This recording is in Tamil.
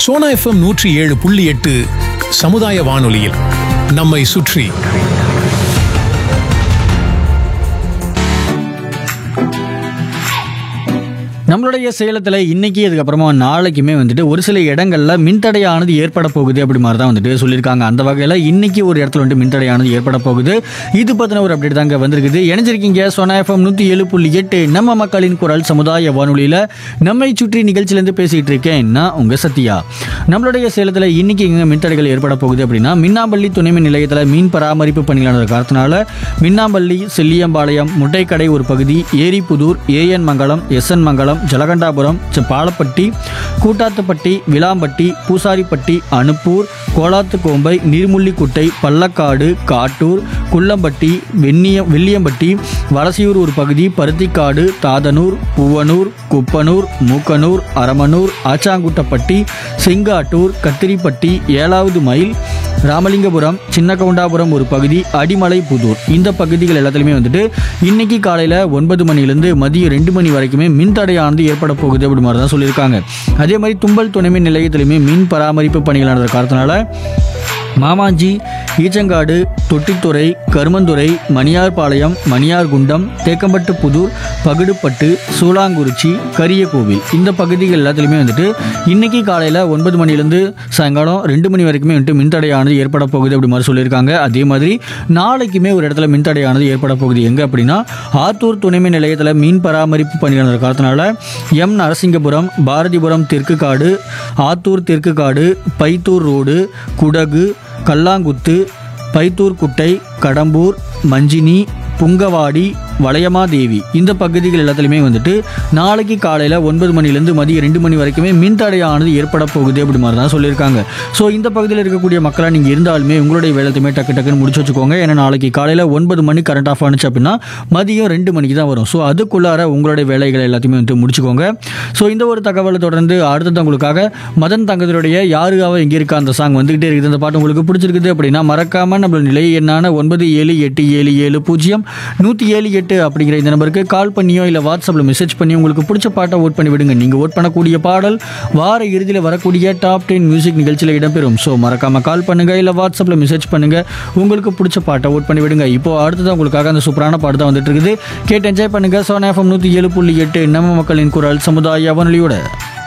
சோனா எஃப்எம் நூற்றி ஏழு புள்ளி எட்டு சமுதாய வானொலியில் நம்மை சுற்றி நம்மளுடைய சேலத்தில் இன்னைக்கு அதுக்கப்புறமா நாளைக்குமே வந்துட்டு ஒரு சில இடங்கள்ல மின்தடையானது ஏற்பட போகுது அப்படி மாதிரி தான் வந்துட்டு சொல்லியிருக்காங்க அந்த வகையில் இன்னைக்கு ஒரு இடத்துல வந்துட்டு மின்தடையானது ஏற்பட போகுது இது பற்றின ஒரு அப்டேட் தாங்க வந்திருக்குது இணைஞ்சிருக்கீங்க சோனா எஃப்எம் நூற்றி ஏழு புள்ளி எட்டு நம்ம மக்களின் குரல் சமுதாய வானொலியில் நம்மை சுற்றி நிகழ்ச்சியிலேருந்து பேசிகிட்டு இருக்கேன் நான் உங்கள் சத்யா நம்மளுடைய சேலத்தில் இன்னைக்கு எங்க மின்தடைகள் ஏற்பட போகுது அப்படின்னா மின்னாம்பள்ளி துணைமின் நிலையத்தில் மீன் பராமரிப்பு பணிகளான காரணத்தினால மின்னாம்பள்ளி செல்லியம்பாளையம் முட்டைக்கடை ஒரு பகுதி ஏரிப்புதூர் ஏஎன் மங்கலம் எஸ்என் மங்கலம் ஜலகண்டாபுரம் ச- பாலப்பட்டி கூட்டாத்துப்பட்டி விளாம்பட்டி பூசாரிப்பட்டி அனுப்பூர் கோலாத்துக்கோம்பை நீர்முள்ளிக்குட்டை பள்ளக்காடு காட்டூர் குள்ளம்பட்டி வெண்ணிய வெள்ளியம்பட்டி வலசியூர் ஒரு பகுதி பருத்திக்காடு தாதனூர் பூவனூர் குப்பனூர் மூக்கனூர் அரமனூர் ஆச்சாங்குட்டப்பட்டி செங்காட்டூர் கத்திரிப்பட்டி ஏழாவது மைல் ராமலிங்கபுரம் சின்ன கவுண்டாபுரம் ஒரு பகுதி அடிமலை புதூர் இந்த பகுதிகள் எல்லாத்துலேயுமே வந்துட்டு இன்னைக்கு காலையில் ஒன்பது மணிலேருந்து மதியம் ரெண்டு மணி வரைக்குமே மின்தடையானது ஏற்பட போகுது அப்படி மாதிரி தான் சொல்லியிருக்காங்க அதே மாதிரி தும்பல் துணைமின் நிலையத்திலையுமே மின் பராமரிப்பு பணிகள் நடந்த காரணத்தினால மாமாஞ்சி ஈச்சங்காடு தொட்டித்துறை கருமந்துறை மணியார்பாளையம் மணியார்குண்டம் தேக்கம்பட்டு புதூர் பகுடுப்பட்டு சூளாங்குறிச்சி கரியக்கோவில் இந்த பகுதிகள் எல்லாத்துலேயுமே வந்துட்டு இன்னைக்கு காலையில் ஒன்பது மணிலேருந்து சாயங்காலம் ரெண்டு மணி வரைக்குமே வந்துட்டு மின்தடையானது ஏற்பட போகுது அப்படி மாதிரி சொல்லியிருக்காங்க அதே மாதிரி நாளைக்குமே ஒரு இடத்துல மின்தடையானது ஏற்பட போகுது எங்கே அப்படின்னா ஆத்தூர் துணைமின் நிலையத்தில் மீன் பராமரிப்பு பணிகள் நடந்த காரணத்தினால எம் நரசிங்கபுரம் பாரதிபுரம் தெற்கு காடு ஆத்தூர் தெற்கு காடு பைத்தூர் ரோடு குடகு கல்லாங்குத்து பைத்தூர் குட்டை கடம்பூர் மஞ்சினி புங்கவாடி வளையமாதேவி இந்த பகுதிகள் எல்லாத்துலேயுமே வந்துட்டு நாளைக்கு காலையில் ஒன்பது மணிலேருந்து மதியம் ரெண்டு மணி வரைக்குமே மின்தடையானது ஏற்பட போகுது அப்படி மாதிரி தான் சொல்லியிருக்காங்க ஸோ இந்த பகுதியில் இருக்கக்கூடிய மக்களாக நீங்கள் இருந்தாலுமே உங்களுடைய வேலையுமே டக்கு டக்குன்னு முடிச்சு வச்சுக்கோங்க ஏன்னா நாளைக்கு காலையில் ஒன்பது மணி கரண்ட் ஆஃப் ஆனிச்சு அப்படின்னா மதியம் ரெண்டு மணிக்கு தான் வரும் ஸோ அதுக்குள்ளார உங்களுடைய வேலைகளை எல்லாத்தையுமே வந்துட்டு முடிச்சுக்கோங்க ஸோ இந்த ஒரு தகவலை தொடர்ந்து அடுத்தது உங்களுக்காக மதன் தங்கத்தினுடைய யாருக்காக எங்கே இருக்கா அந்த சாங் வந்துகிட்டே இருக்குது அந்த பாட்டு உங்களுக்கு பிடிச்சிருக்குது அப்படின்னா மறக்காம நம்ம நிலை எண்ணான ஒன்பது ஏழு எட்டு ஏழு ஏழு பூஜ்ஜியம் நூற்றி ஏழு எட்டு அப்படிங்கிற இந்த நம்பருக்கு கால் பண்ணியோ இல்லை வாட்ஸ்அப்பில் மெசேஜ் பண்ணியோ உங்களுக்கு பிடிச்ச பாட்டை ஓட் பண்ணி விடுங்க நீங்கள் ஓட் பண்ணக்கூடிய பாடல் வார இறுதியில் வரக்கூடிய டாப் டென் மியூசிக் நிகழ்ச்சியில் இடம்பெறும் ஸோ மறக்காம கால் பண்ணுங்க இல்லை வாட்ஸ்அப்பில் மெசேஜ் பண்ணுங்க உங்களுக்கு பிடிச்ச பாட்டை ஓட் பண்ணி விடுங்க இப்போ அடுத்தது உங்களுக்காக அந்த சூப்பரான பாட்டு தான் வந்துட்டு இருக்குது கேட்டு என்ஜாய் பண்ணுங்க சோனா எஃப்எம் நூற்றி ஏழு புள்ளி எட்டு நம்ம மக்களின் குரல் சமுதாய வானொலியோட